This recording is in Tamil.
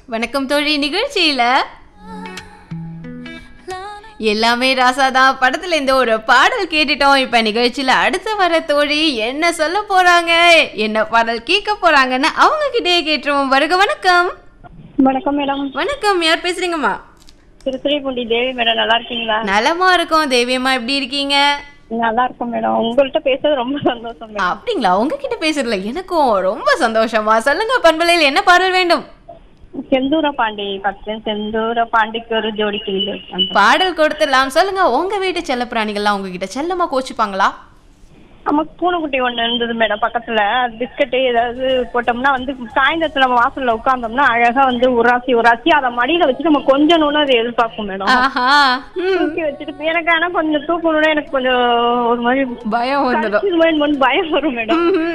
வணக்கம் தோழி நிகழ்ச்சியில எல்லாமே ராசாதான் படத்துல இந்த ஒரு பாடல் கேட்டுட்டோம் இப்ப நிகழ்ச்சியில அடுத்து வர தோழி என்ன சொல்ல போறாங்க என்ன பாடல் கேட்க போறாங்கன்னு அவங்க கிட்டே கேட்டுருவோம் வருக வணக்கம் வணக்கம் மேடம் வணக்கம் யார் பேசுறீங்கம்மா திருத்துறைப்பூண்டி தேவி மேடம் நல்லா இருக்கீங்களா நலமா இருக்கோம் தேவியம்மா எப்படி இருக்கீங்க நல்லா இருக்கும் மேடம் உங்கள்கிட்ட பேசுறது ரொம்ப சந்தோஷம் மேடம் அப்படிங்களா உங்ககிட்ட பேசுறதுல எனக்கும் ரொம்ப சந்தோஷமா சொல்லுங்க பண்பலையில் என்ன பாடல் வேண்டும் செந்தூர பாண்டி பத்து செந்தூர பாண்டிக்கு ஒரு ஜோடி கிளி பாடல் கொடுத்துடலாம் சொல்லுங்க உங்க வீட்டு செல்லப்பிராணிகள்லாம் உங்ககிட்ட செல்லமா கோச்சுப்பாங்களா நமக்கு பூனைக்குட்டி ஒண்ணு இருந்தது மேடம் பக்கத்துல அது பிஸ்கட்டு ஏதாவது போட்டோம்னா வந்து சாயந்தரத்துல நம்ம வாசல்ல உட்கார்ந்தோம்னா அழகா வந்து உராசி உராசி அதை மடியில வச்சு நம்ம கொஞ்சணும்னு அதை எதிர்பார்க்கும் மேடம் ஆஹா ம், தூக்கி வச்சுட்டு எனக்கு ஆனா கொஞ்சம் தூக்கணும்னா எனக்கு கொஞ்சம் ஒரு மாதிரி பயம் வந்துடும் கடிச்சிருமோன்னு பயம் வரும் மேடம் ம்ஹும்.